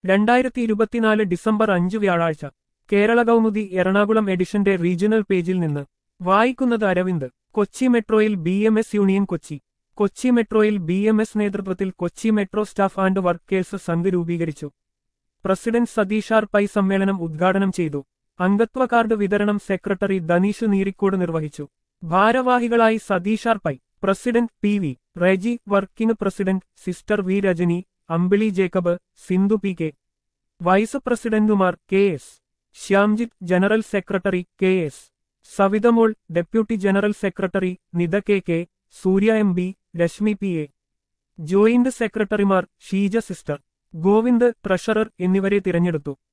രണ്ടായിരത്തി ഇരുപത്തിനാല് ഡിസംബർ അഞ്ച് വ്യാഴാഴ്ച കേരള കൗമുദി എറണാകുളം എഡിഷന്റെ റീജിയണൽ പേജിൽ നിന്ന് വായിക്കുന്നത് അരവിന്ദ് കൊച്ചി മെട്രോയിൽ B M S union Kochi Kochi മെട്രോയിൽ ബി എം എസ് നേതൃത്വത്തിൽ Kochi metro staff and workers Sangh രൂപീകരിച്ചു പ്രസിഡന്റ് സതീഷാർ പൈ സമ്മേളനം ഉദ്ഘാടനം ചെയ്തു അംഗത്വ കാർഡ് വിതരണം സെക്രട്ടറി ധനീഷ് നീറിക്കോട് നിർവഹിച്ചു ഭാരവാഹികളായി സതീഷാർ Pai president P V Reji working president sister V Rajani Ambili Jacob Sindhu P K vice പ്രസിഡന്റുമാർ K S Shyamjith general secretary K S Savithamol deputy general secretary Nitha K K Surya M B Reshmi P A joint സെക്രട്ടറിമാർ ഷീജ സിസ്റ്റർ ഗോവിന്ദ് ട്രഷറർ എന്നിവരെ തിരഞ്ഞെടുത്തു